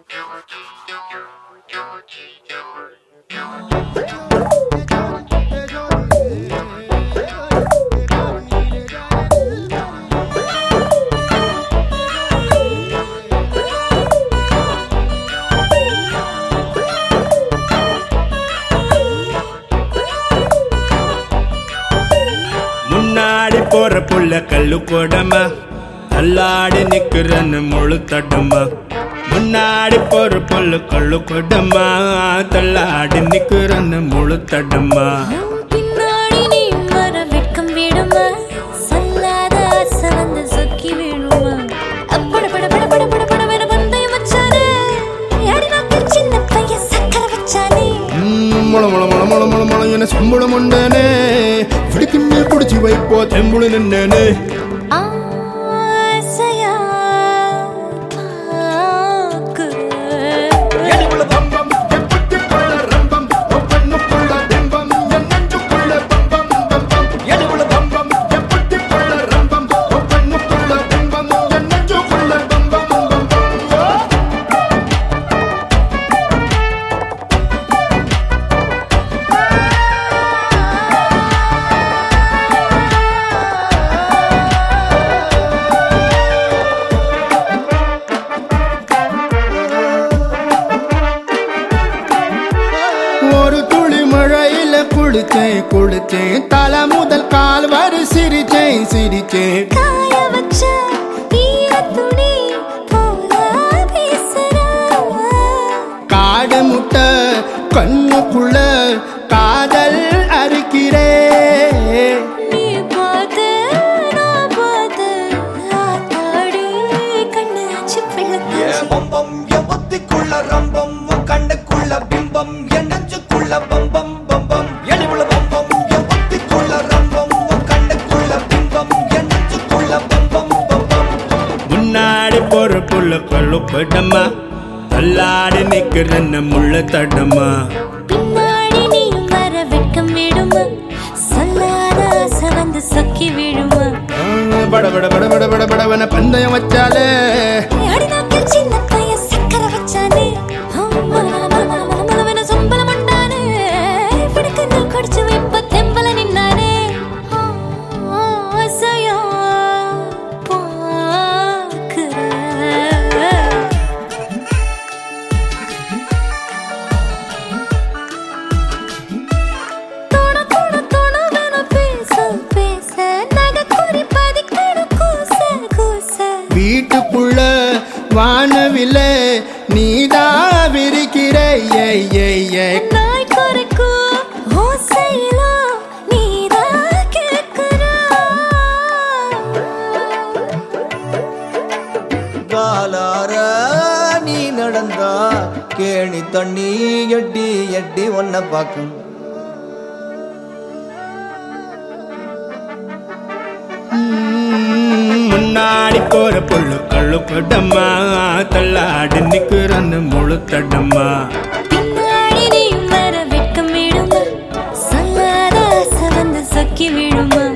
முன்னாடி போற புள்ள கல்லு கொடமா தள்ளாடி நிக்கிறன்னு முழு தடமா முன்னாடி போற புள்ள கல்லு கொடமா தள்ளாடி நிக்கிறன்னு முழு தடமா பின்னாடி நீ வர வெட்கம் விடுமா சொல்லாத ஆசை வந்து சொக்கி விழுமா அப்பட பட பட பட பட பட வேற பந்தயம் வச்சானே யாடி நாக்கு சின்ன பையன் சக்கர வச்சானே ம், முள முள முள முள முள முள என சம்பளம் உண்டனே பிடிக்குன்னு குடிச்சு வைப்போ தெம்புளு நின்னே ஆசையா பார்க்கிறேன். ஒரு துளி மழையில குளிச்சேன் குளிச்சேன் தலை முதல் கால் வரை சிரிச்சேன் சிரிச்சேன் காய வச்ச ஈரத் துணி போல பேசுறா. காடு முட்டை கண்ணுக்குள்ள காதல் அறுக்கிறே நீ பார்த்து, நான் பார்த்து, ஆத்தாடி, கண்ணாச்சு பிள்ளைத்தாச்சு. பம்பம் என் புத்திக்குள்ள ரம்பம் உன் கண்ணுக்குள்ள பிம்பம் என் நெஞ்சுக்குள்ள பம்பம் பம்பம் எளிவுள்ள பம்பம் என் புத்திக்குள்ள ரம்பம் உன் கண்ணுக்குள்ள பிம்பம் என் நெஞ்சுக்குள்ள பம்பம் பம்பம் முன்னாடி போற புள்ள கல்லு கொடமா தள்ளாடி நிக்கிறன்னு முள்ள தடமா பின்னாடி நீயும் வர வெட்கம் விடுமா சொல்லாத ஆசை வந்து சொக்கி விழுமா ஆ, பட பட பட பட பட படவன பந்தயம் வச்சாலே அடி நாக்கில் சின்ன பையன் சக்கர வச்சானே மல மல மல மல மல மலவென சொம்பலம் உண்டானே பிடிக்க நீ குடிச்சு வைப்ப தெம்பல நின்னானே ஆசையா பார்க்கிறேன் தொட தொட தொடவென பேச பேச நகை குறிப்பதி கடு கூச கூச வீட்டுக்குள்ள வானவில்ல நீதா விரிக்கிறே ஏய் ஏய் ஏய் நாய் குறைக்கும் ஓசையிலோ நீதான் கேட்கிறா. காலார நீ நடந்தா கேணி தண்ணி எட்டி எட்டி ஒன்ன பாக்கும் ம், முன்னாடி போற புல்லு கல்லு கொடமா தள்ளாடி நிக்கிறன்னு முழு தடமா பின்னாடி நீயும் வர வெட்கம் விடுமா சொல்லாத ஆசை வந்து சொக்கி விழுமா